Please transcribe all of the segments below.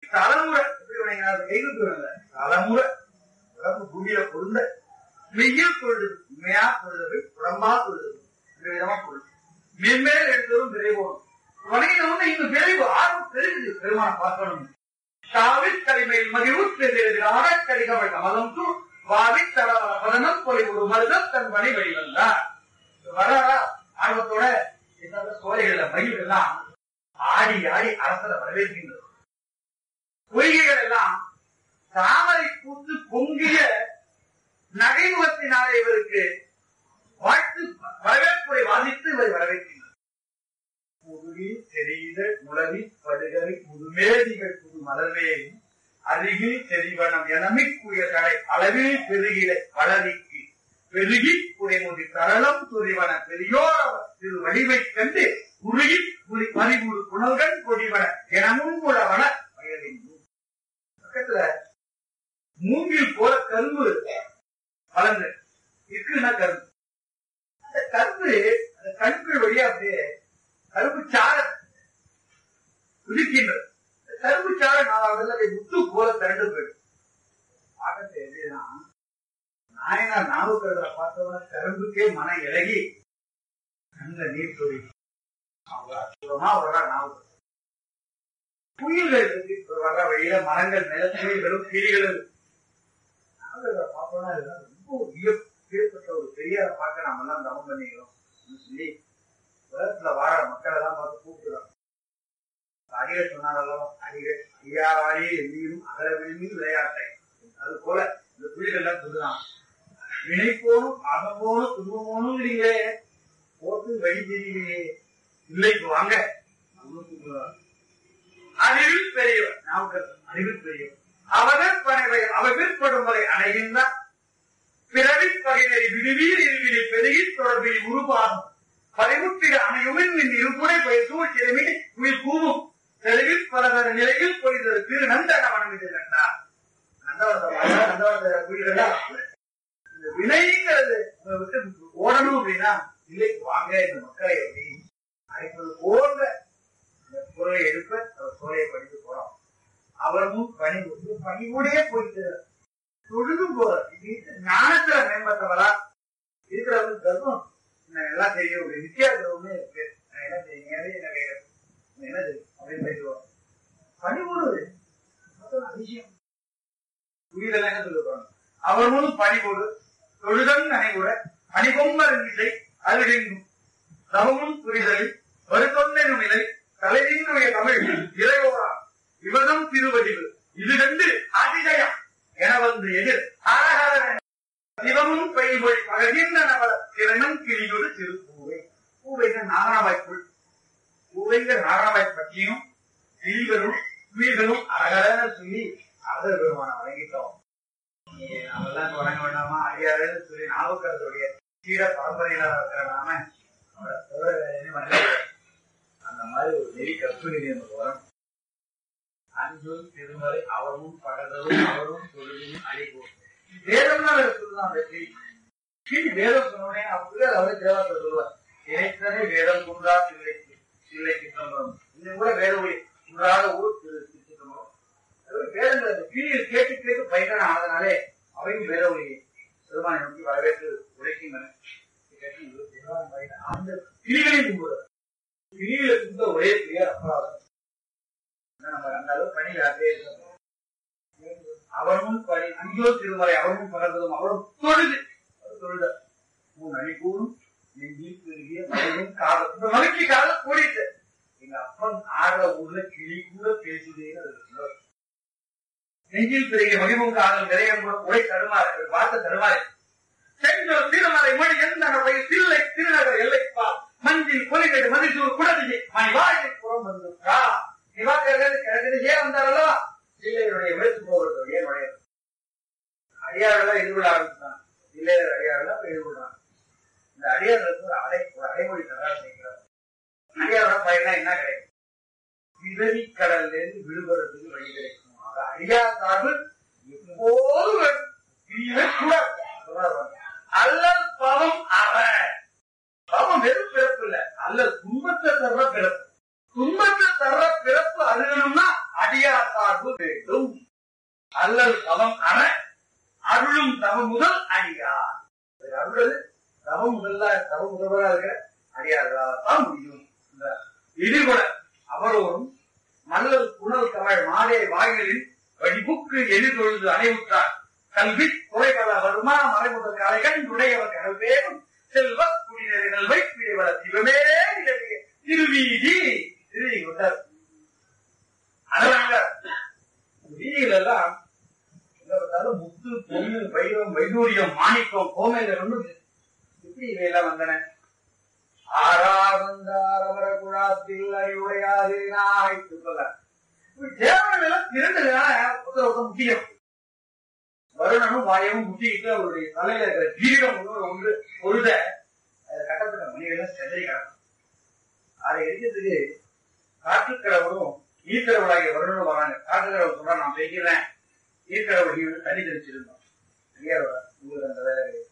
தலைமுறை எப்படி வணங்கினார் கைகுத்து வரல தலைமுறை உடம்பு பூமியில பொருந்த மெய்யில் கொள்ளுது உண்மையா கொள்ளுது உடம்பா கொள்ளுது இந்த விதமா கொள்ளுது மென்மேல் எழுந்ததும் விரைவோம் வணங்கினவங்க இங்க விரைவு ஆர்வம் பெருகுது பெருமான பார்க்கணும் தாவித் தலைமையில் மகிழ்வு ஆடக்கடிகவள் மதம் தூ வாவித் தடவ பதனம் பொலி ஒரு மருதம் தன் பணி வெளிவந்தார் வர ஆர்வத்தோட இந்த சோலைகள்ல மயில் எல்லாம் ஆடி ஆடி அரசரை வரவேற்கின்றது பொய்கைகள் எல்லாம் தாமரை பூத்து பொங்கிய நகைமுகத்தினாலே இவருக்கு வாழ்த்து வரவேற்புரை வாதித்து இவரை வரவேற்கின்றார் முதுகில் தெரிந்த முளவி படுகரை முதுமேதிகள் புது மலர்வேலி அருகில் தெரிவனம் எனமிக்குய கடை அளவில் பெருகில வளரிக்கு பெருகி குறைமுதி தரளம் துரிவன பெரியோர் திரு வடிவை கண்டு உருகி புலி மறிவுறு புனல்கள் கொடிவன எனமும் உழவன வயலின் பக்கத்துல மூங்கில் போல கரும்பு வளர்ந்து இருக்குன்னா கரும்பு அந்த கரும்பு அந்த கருப்புகள் வழியா அப்படியே கரும்பு சார குதிக்கின்றது இந்த கரும்பு சார நாலாவது அதை முத்து போல திரண்டு போயிடும் பார்க்கறது எப்படின்னா நாயனார் நாவுக்கரசரை பார்த்தவன கரும்புக்கே மன இலகி கண்ட நீர் சொறி அவங்க அற்புதமா வர்றா நாவுக்கரசர் குயில்கள் இருக்கு இப்ப வர்ற வழியில மரங்கள் மேல குயில்களும் கிளிகளும் நாவுக்கரசரை பார்த்தோம்னா இதெல்லாம் ரொம்ப வியப்~ வியப்பட்ட ஒரு பெரியாரை பார்க்க நாம எல்லாம் தவம் பண்ணிக்கிறோம் சொல்லி உலகத்துல வாழ மக்கள் எல்லாம் பார்த்து கூப்பிடுறாங்க அடிகள் சொன்னாரல்லவா அடிகள் ஐயாவாரி எண்ணியும் அகல விழுமி விளையாட்டை அது போல இந்த புலிகள் எல்லாம் சொல்லுதான் வினை போனும் அகம் போனும் துன்பம் போனும் இல்லைங்களே போட்டு வழி தெரியலையே இல்லைக்கு வாங்க அப்படின்னு கூப்பிடுறாங்க. அறிவில் பெரியவர் நாவுக்கரசர் அறிவில் பெரியவர் அவர்கள் பணிவை அவர் பிற்படும் வரை அணைகின்றார் பிறவி பகைவரை விடுவீர் இருவினை பெருகி தொடர்பில் உருவாகும் பறிமுற்றிட அணையுமின் இந்த இருப்புரை பயிர் சூழ்ச்சிறமி உயிர் கூவும் தெளிவில் பலதர நிலையில் பொய்தது திரு நந்தனவனம் இது கண்டார் நந்தவனத்தை நந்தவனத்தை குயிலெல்லாம் இந்த வினைங்கிறது உங்களை விட்டு ஓடணும் அப்படின்னா இல்லைக்கு வாங்க இந்த மக்களை அப்படி அழைப்பது போன்ற இந்த பொருளை எடுப்ப அவர் சோலையை படித்து போறோம் அவர் முன் பணி கொடுத்து பணிவோடே போயிட்டு தொழுதும் போறார் இது ஞானத்துல மேம்பட்டவரா இருக்கிறவங்க கர்ப்பம் எனக்கு எல்லாம் தெரியும் ஒரு வித்தியாசமே இருக்கு நான் என்ன தெரியும் என்ன என்ன கேட்கறது எனக்கு என்ன தெரியும் அப்படின்னு பேசுவோம் பணிபோடுவது அதிசயம் புரியல என்ன சொல்லுவாங்க அவர் முன் பணிபோடு தொழுதம் நனைவுற பணிபொம்மர் இசை அருகெங்கும் தவமும் புரிதலில் வருத்தொன்னும் நிலை தலைவியினுடைய தமிழ் இறையோரா இவதம் திருவடிவு இது கண்டு அதிசயம் என வந்து எதிர் அரஹர சிவமும் பெய்மொழி பகர்கின்ற நபர் திறனும் கிளியொரு திருப்பூவை பூவைகள் நாகராவாய்க்குள் பூவைகள் நாகராவாய் பற்றியும் கிளிகளும் குயில்களும் அரகரன்னு சொல்லி ஆதரவு பெருமான வழங்கிட்டோம் அதெல்லாம் வழங்க வேண்டாமா அடியாருன்னு சொல்லி நாவுக்கரசுடைய சீர பரம்பரையில இருக்கிற நாம அவரை தவிர வேற எதுவும் வரல. அந்த மாதிரி ஒரு நெறி கற்பனை நமக்கு வரும் அன்பும் திருமலை அவரும் பகர்ந்ததும் அவரும் தொழிலும் அழிப்போம் வேதம்னா வேற சொல்லுதான் வெற்றி கீழ் வேதம் சொன்னோடனே அப்படியே அவரே தேவாசர் சொல்லுவார் இணைத்தனே வேதம் குன்றா இல்லை இல்லை சித்தம்பரம் இன்னும் கூட வேத ஒளி குன்றாத ஊர் திரு சித்தம்பரம் அதாவது வேதங்கள் அந்த கீழில் கேட்டு கேட்டு பயங்கர ஆனதுனாலே அவையும் வேத ஒளியை பெருமானை நோக்கி வரவேற்று உழைக்கின்றன அந்த கிளிகளின் கும்புறது கிளிகளை குந்த ஒரே பெரியார் அபராதம் நம்ம அந்த அளவு பணி யாரே அவரும் பணி அங்கோ திருமலை அவரும் பகர்ந்ததும் அவரும் தொழுது அவர் தொழுத உன் அழிப்பூரும் நெஞ்சில் பெருகிய மழையும் காதல் இந்த மலைக்கு காதல் கூடிட்டு எங்க அப்பன் ஆடுற ஊர்ல கிளி கூட பேசுதேன்னு அது சொல்லுவார். நெஞ்சில் பெருகிய மகிமும் காதல் நிறைய உரை தடுமாறு வார்த்தை தடுமாறு செஞ்சோர் திருமலை மொழி எந்த வகை தில்லை திருநகர் எல்லைப்பா மஞ்சில் கொலிகட்டு மதிசூர் குடதிஜி மணி வாழை புறம் வந்து ரா திவாகர்கள் கிழக்கு ஏன் வந்தாரல்லவா இல்லையுடைய விழுத்து போகிறது ஏன் நுழையாது அடியாரெல்லாம் ஈடுபட ஆரம்பிச்சாங்க இல்லையர் அடியாரெல்லாம் ஈடுபடுறாங்க இந்த அடியார்களுக்கு ஒரு அடை ஒரு அடைமொழி தராது நினைக்கிறார் அடியாரோட பயனா என்ன கிடைக்கும் பிறவி கடல்ல இருந்து விடுபடுறதுக்கு வழி கிடைக்கும் ஆக அடியார் சார்பு எப்போது வேண்டும். பிரியவே கூடாது சொல்றாரு. அல்லல் பவம் அவன் பவம் வெறும் பிறப்பு இல்ல அல்ல துன்பத்தை தர்ற பிறப்பு துன்பத்தை தர்ற பிறப்பு அருகணும்னா அடியார் சார்பு வேண்டும் அல்லல் தவம் அற அருளும் தவம் முதல் அடியார் இது அருளது தவம் முதல்ல தவம் முதல்வராக இருக்கிற அடியார்களால் தான் முடியும் இந்த எதிர்கொல அவரோடும் மல்லல் புனல் தமிழ் மாலே வாயிலில் வழிபுக்கு எதிர்கொழுது அணைவுற்றார் கல்வி குறைபல வருமா மறைமுதல் கலைகள் உடையவர் கடல் வேறும் செல்வ குடிநெறிகள் வைப்பிடைவள சிவமே நிலவிய திருவீதி திருவி கொண்டார் அதனால வீதிகள் எல்லாம் எங்க பார்த்தாலும் முத்து பொண்ணு வைரம் வைடூரியம் மாணிக்கம் கோமேதர் ஒண்ணு எப்படி இவையெல்லாம் வந்தன ஆறாவந்தார் அவர குழாத்தில் அறிவுடையாது நாய் சொல்ல தேவர்கள் எல்லாம் திரண்டதுனால ஒருத்தர் ஒருத்தர் முக்கியம் வருணனும் வாயமும் முட்டிக்கிட்டு அவருடைய தலையில இருக்கிற கிரீடம் ஒன்று ஒன்று பொருத கட்டப்பட்ட மணிகளும் செதறி கிடக்கும் அதை எடுக்கிறதுக்கு காற்றுக்கடவுளும் ஈர்க்கடவுளாகிய வருணனும் வராங்க காற்றுக்கடவுள் சொல்றா நான் பேசிக்கிறேன் ஈர்க்கடவுள் நீ வந்து தண்ணி தெளிச்சிருந்தோம் ஐயா உங்களுக்கு அந்த வேலை கிடையாது.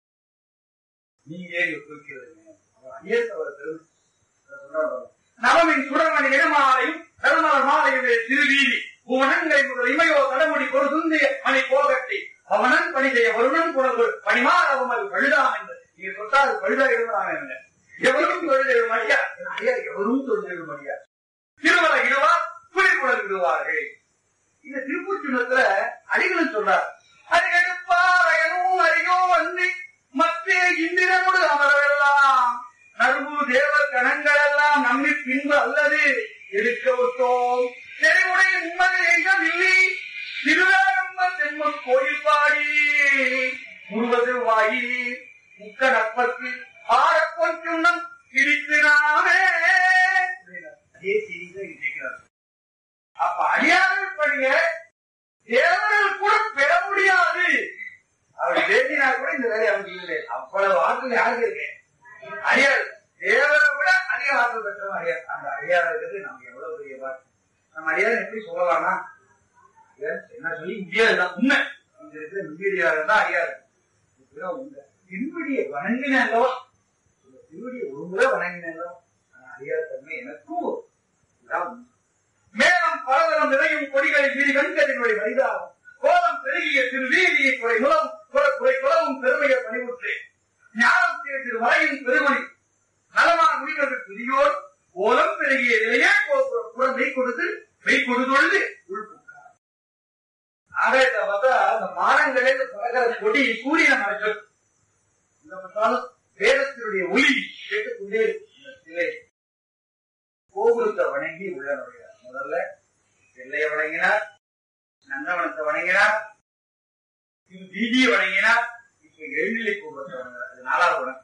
நீங்க ஏன் குறிக்கிறதுங்க அவர் ஐயர் அவர் பெருமை அதை சொல்றாரு. நவமின் சுடர்மணி நிறமாலையும் கருமலர் மாலையுமே திருவீதி புவனங்களை முதல் இமையோ கடமுடி ஒரு துந்திய மணி போகட்டி அவனன் பணி செய்ய வருணன் புனர்வு பணிமாறவமல் பழுதாம் என்று நீங்க சொத்தாது பழுதா இருந்தாங்க என்ன எவரும் தொழில் மடியா ஐயா எவரும் தொழில் மடியா திருமலை இடுவார் புலிக்குழல் விடுவார்கள் இந்த திருப்பூச்சுனத்துல அடிகளும் சொல்றார் அடிகெடுப்பாரையனும் அறியோ வந்து மத்திய இந்திரனோடு அமரவெல்லாம் நறுபு தேவர் கணங்கள் எல்லாம் நம்மி பின்பு அல்லது எடுக்க விட்டோம் செறிவுடைய உண்மது எங்கவில்லை திருவேரம்ப செம்ம கோயில் பாடி முழுவது வாயிலி முக்க நற்பத்து ஆரப்பொன் சுண்ணம் கிழித்தினாமே அதே செய்தி இருக்கிறார் அப்ப அடியார்கள் பணிய தேவர்கள் கூட பெற முடியாது அவர் பேசினா கூட இந்த வேலையை அவங்க இல்லை அவ்வளவு ஆட்கள் யாருக்கு இருக்கு அடியார் தேவரை விட அதிக ஆற்றல் பெற்றவன் அடியார் அந்த அடியார் இருக்கிறது நமக்கு எவ்வளவு பெரிய பாட்டு நம்ம அடியார் எப்படி சொல்லலாம்னா அடியார் என்ன சொல்லி முடியாதுதான் உண்மை இங்க இருக்கிற மிகுதியார் தான் அடியார் இதுதான் உண்மை திருவடியை வணங்கினோ திருவடியை ஒரு முறை வணங்கினோ ஆனா அடியார் தன்மை எனக்கும் இதுதான் உண்மை. மேலும் பலதரம் நிறையும் கொடிகளை மீறி வெண்கதிர்வழி வரிதாகும் கோலம் பெருகிய திரு வீதியை குறை முலம் குறை குறை குலவும் பெருமையை பணிவுற்றே ஞானம் திரு திரு மலையின் பெருமணி நலமான முடிவர்கள் புதியோர் கோலம் பெருகிய நிலையே புறம் மெய் கொடுத்து மெய் கொடுத்தொழுது உள்புக்கார் ஆக இத பார்த்தா அந்த மானங்களே பழகிற கொடி சூரியனை மறைச்சல் இந்த பார்த்தாலும் வேதத்தினுடைய ஒளி கேட்டுக்கொண்டே இருக்கு இந்த சிலை கோபுரத்தை வணங்கி உள்ள நுழைகிறார் முதல்ல எல்லையை வணங்கினார் நந்தவனத்தை வணங்கினார் இது வீதியை வணங்கினார் இப்ப எழுநிலை கோபுரத்தை வணங்குறார் அது நாலாவது வணக்கம்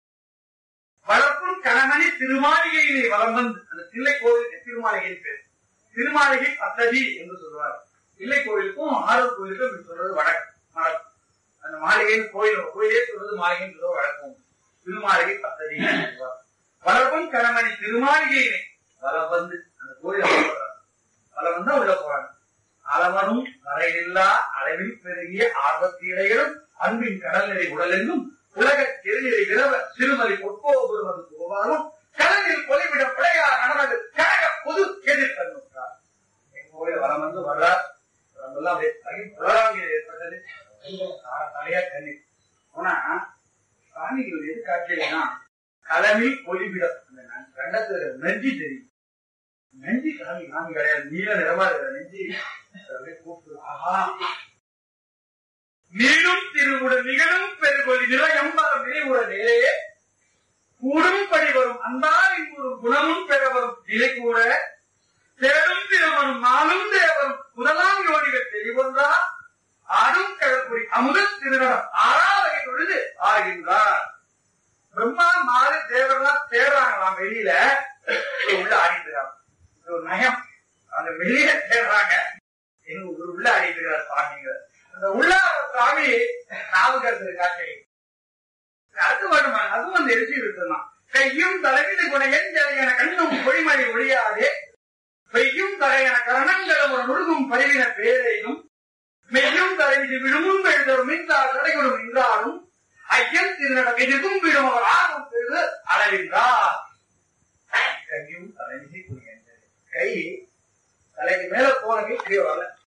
வளர்ப்பும் கணவனி திருமாளிகையிலே வலம் வந்து அந்த தில்லை கோவிலுக்கு திருமாளிகையின் பேர் திருமாளிகை பத்ததி என்று சொல்வார் தில்லை கோவிலுக்கும் ஆரூர் கோவிலுக்கும் இப்படி சொல்றது வழக்கு வழக்கு அந்த மாளிகையின் கோயில் கோயிலே சொல்றது மாளிகைன்னு சொல்றது வழக்கம் திருமாளிகை பத்ததி என்று சொல்வார் வளர்ப்பும் கணவனி திருமாளிகையிலே வலம் வந்து அந்த கோயிலை வலம் வந்தா உள்ள போறாங்க அளவனும் வரையில்லா அளவில் பெருகிய ஆர்வத்தி இடைகளும் அன்பின் கடல் நிறை உடலெங்கும் உலக திருநிலை விரவ சிறுமலை பொற்போபுருவது போவாரும் கடலில் பொலிவிட பிழையார் நடனது கழக பொது எதிர்கண்ணுற்றார் எங்க கோயில வரம் வந்து வர்றார் வரம்பெல்லாம் அப்படியே தகி புலராங்க ஏற்பட்டது தார- தலையா கண்ணீர் ஆனா சாமிகள் எது காட்சியில்னா கலமில் பொலிவிடம் அந்த நன்- கண்டத்துல நெஞ்சி தெரியும் நெஞ்சி சாமி சாமி கிடையாது நீல நிறமா இருக்கிற நெஞ்சி அப்படியே கூப்பிட்டு ஆஹா நீளும் திருவுடன் நிகழும் பெருகொலி நிலையம்பரம் நினைவுடனே கூடும் படி வரும் அந்தாரின் ஒரு குணமும் பெற வரும் நிலை கூட தேடும் திருவரும் நாளும் தேவரும் முதலாம் யோடிகள் தெளிவந்தா ஆடும் கிழக்குடி அமுத திருநடம் ஆறாவகை தொழுது ஆகின்றார் பிரம்மா மாறு தேவரெல்லாம் தேடுறாங்களாம் வெளியில இவர் உள்ள ஆடிட்டு இருக்காங்க இது ஒரு நயம் அந்த வெளியில தேடுறாங்க எங்க ஒரு உள்ள ஆடிட்டு இருக்கிறார் சாமிங்க அந்த உள்ள சாமி நாவுக்கரசு காட்சி அது வேணுமா அதுவும் அந்த எரிச்சி இருக்குதான் கையும் தலைவிது குணையன் என கண்ணும் பொழிமழை ஒழியாதே பெய்யும் தலையன கரணங்களும் ஒரு நுழுகும் பரிவின பேரையும் மெய்யும் தலைவிது விழுமும் எழுதரும் மின்றார் தடைகளும் நின்றாரும் ஐயன் திருநடம் எதிர்க்கும் விடும் அவர் ஆர்வம் பெருது அளவின்றார் கையும் தலைவிதி குணையன் கை தலைக்கு மேல போனது கீழே வரல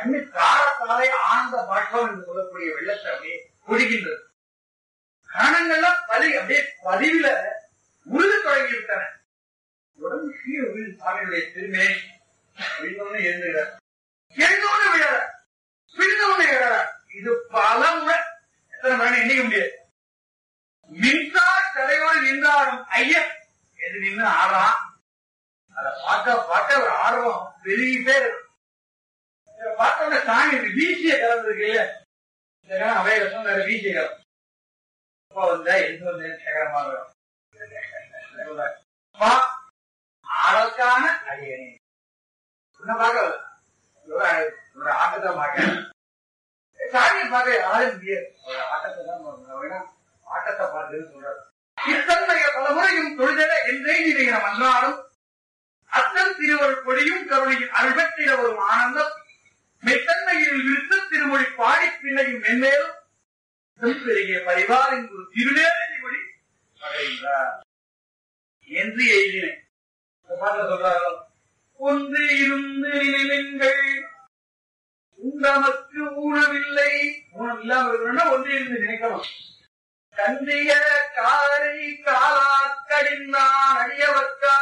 கண்ணு தாரத்தாலே ஆனந்த பாஷ்பம் என்று சொல்லக்கூடிய வெள்ளத்தை அப்படியே பொழிகின்றது கரணங்கள்லாம் பலி அப்படியே பதிவுல உழுது தொடங்கி விட்டன உடம்பு கீழே விழுந்து சாமியுடைய திருமேனி விழுந்தவனே எழுந்துகிறார் எழுந்தவனே விழற விழுந்தவனே விழற இது பல முறை எத்தனை முறை எண்ணிக்க முடியாது மின்சார் தலையோடு நின்றாடும் ஐயன் எது நின்று ஆடுறான் அதை பார்க்க பார்க்க ஒரு ஆர்வம் பெருகிட்டே இருக்கும் இதை பார்த்த உடனே சாமி இது வீசிய கலந்து இருக்கு இல்லையா அவைய சொன்னாரு வீசிய கலம் அப்பா வந்தா எந்த வந்தேன்னு கேட்கறமா இருக்கும் அப்பா ஆடலுக்கான அடியணி உன்னை பார்க்கல ஒரு ஆட்டத்தை பார்க்க சாமியை பார்க்க யாரும் முடியாது ஒரு ஆட்டத்தை தான் பார்க்கணும் வேணா ஆட்டத்தை பார்த்துன்னு சொல்றாரு இத்தன்மைய பல முறையும் தொழுதல என்றே நினைக்கிற மன்றாடும் அத்தன் திருவருள் கொடியும் கருணையும் அருள்பெற்றிட வரும் ஆனந்தம் மெத்தன்மையில் விருத்த திருமொழி பாடி பின்னையும் மென்மேலும் பெருகிய பரிவாரின் ஒரு திருநேரடி மொழி படைகின்றார் என்று எழுதினேன் இந்த பாட்டுல சொல்றாரோ ஒன்று இருந்து நினைவுங்கள் உண்டமக்கு ஊனமில்லை ஊனம் இல்லாம இருக்கணும்னா ஒன்று இருந்து நினைக்கணும் கந்திய காரை காலாக்கடிந்தான் அடியவர்க்கா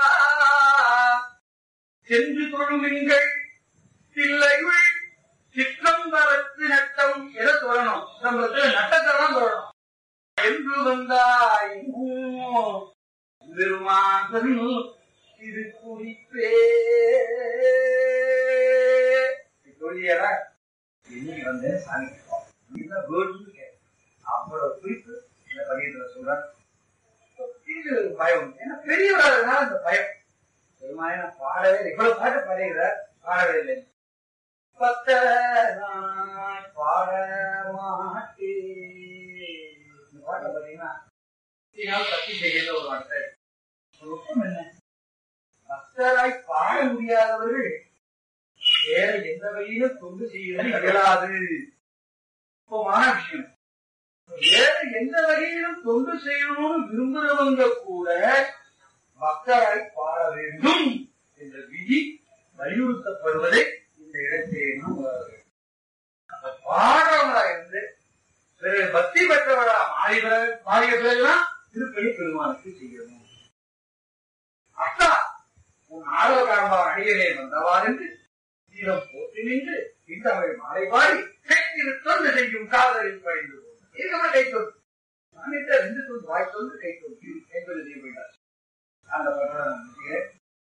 சென்று தொழுமிங்கள் தில்லையுள் சிற்றம்பலத்து நட்டம் எதை சொல்லணும் சிற்றம்பலத்துல நட்டத்தை தான் சொல்லணும் என்று வந்தாய் பெருமான் இது குறிப்பே சொல்லியடா இன்னைக்கு வந்து சாமி கேட்போம் இதுதான் வேர்டுன்னு கேட்கும் அவ்வளவு குறிப்பு இந்த பதியத்துல சொல்றேன் இது ஒரு பயம் ஏன்னா பெரியவராக அந்த பயம் பெருமாள் பாடவே இல்லை இவ்வளவு பாட்டு பாடுகிறார் பாடவே இல்லை பத்த நாள் பாட மாட்டேன் இந்த பாட்டை பாத்தீங்கன்னா பத்தி செய்கிற ஒரு வார்த்தை நுட்பம் என்ன பக்தராய் பாட முடியாதவர்கள் வேற எந்த வழியிலும் தொண்டு செய்வது இயலாது நுட்பமான விஷயம் வேற எந்த வகையிலும் தொண்டு செய்யணும்னு விரும்புறவங்க கூட பக்தராய் பாட வேண்டும் என்ற விதி வலியுறுத்தப்படுவதை இந்த இடத்தை நாம் உணர வேண்டும். அப்ப பாடுறவங்களா இருந்து பிறகு பக்தி பெற்றவர்களா மாறி பிறகு மாறிய பிறகுதான் திருப்பணி பெருமானுக்கு செய்யணும் அத்தா உன் ஆர்வ காண்பார் அடிகளே வந்தவாறென்று சீரம் போற்றி நின்று இத்தமிழ் மாலை பாடி கைத்திரு தொண்டு செய்யும் காதலில் படைந்து இதுக்கப்புறம் கை தொண்டு அனைத்த ரெண்டு தொண்டு வாய் தொண்டு கை தொண்டு என்பது செய்ய போயிட்டார் அந்த படம் நான் முடிக்கிறேன்.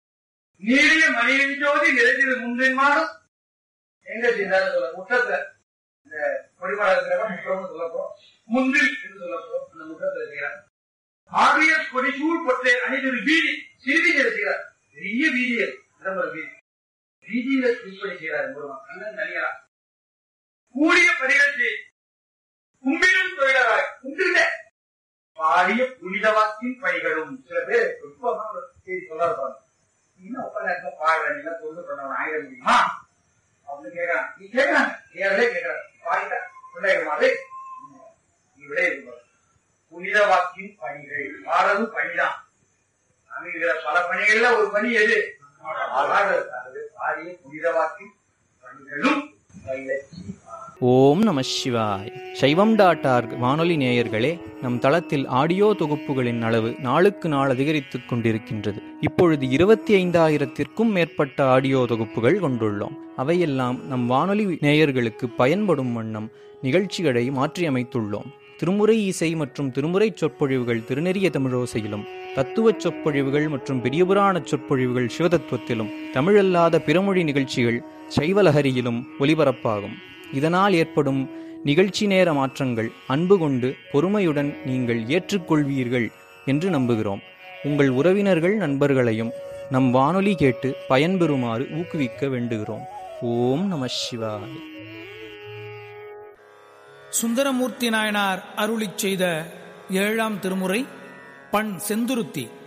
நீடிய மணியின் ஜோதி நிறைந்தது முன்பின் மாறும் எங்க செய்தாலும் சொல்ல முற்றத்துல இந்த கொடிமரம் இருக்கிறவங்க முற்றம்னு சொல்லப்போம் முன்பில் என்று சொல்லப்போம் அந்த முற்றத்துல செய்யறாங்க ஆரிய கொடிசூழ் பொற்றை அணிதிரு வீதி சிறுவீதியில செய்கிறார் பெரிய வீதியல் ஒரு வீதி வீதியில திருப்பணி செய்கிறார் முருகன் கண்ணன் நடிகரா கூடிய பணிகள் செய் கும்பிடும் தொழிலாளர் கும்பிடுங்க பாடிய புனிதவாக்கின் பணிகளும் சில பேர் ரொம்ப செய்தி சொல்ல இருப்பாங்க இன்னும் ஒப்ப நேரத்துல பாடுற நீங்க தொண்டு பண்ணவன் ஆயிட முடியுமா அப்படின்னு கேட்கறான் நீ கேட்கறாங்க ஏழே கேட்கறாங்க பாடிட்டா பிள்ளைகள் நீ விட இருப்பார் புனித வாக்கின் பணிகள் பாடுறதும் பணிதான் அங்க இருக்கிற பல பணிகள்ல ஒரு பணி எது பாடுறது அது பாடிய புனித வாக்கின் பணிகளும் பயிலச் செய்வார். ஓம் நம சிவாய் சைவம் டாட் ஆர்க் வானொலி நேயர்களே நம் தளத்தில் ஆடியோ தொகுப்புகளின் அளவு நாளுக்கு நாள் அதிகரித்துக் கொண்டிருக்கின்றது இப்பொழுது இருபத்தி ஐந்தாயிரத்திற்கும் மேற்பட்ட ஆடியோ தொகுப்புகள் கொண்டுள்ளோம் அவையெல்லாம் நம் வானொலி நேயர்களுக்கு பயன்படும் வண்ணம் நிகழ்ச்சிகளை மாற்றியமைத்துள்ளோம் திருமுறை இசை மற்றும் திருமுறை சொற்பொழிவுகள் திருநெறிய தமிழோசையிலும் தத்துவச் சொற்பொழிவுகள் மற்றும் பெரியபுராண சொற்பொழிவுகள் சிவதத்துவத்திலும் தமிழல்லாத பிறமொழி நிகழ்ச்சிகள் சைவலஹரியிலும் ஒலிபரப்பாகும் இதனால் ஏற்படும் நிகழ்ச்சி நேர மாற்றங்கள் அன்பு கொண்டு பொறுமையுடன் நீங்கள் ஏற்றுக்கொள்வீர்கள் என்று நம்புகிறோம் உங்கள் உறவினர்கள் நண்பர்களையும் நம் வானொலி கேட்டு பயன்பெறுமாறு ஊக்குவிக்க வேண்டுகிறோம் ஓம் நம சிவாய சுந்தரமூர்த்தி நாயனார் அருளிச் செய்த ஏழாம் திருமுறை பண் செந்துருத்தி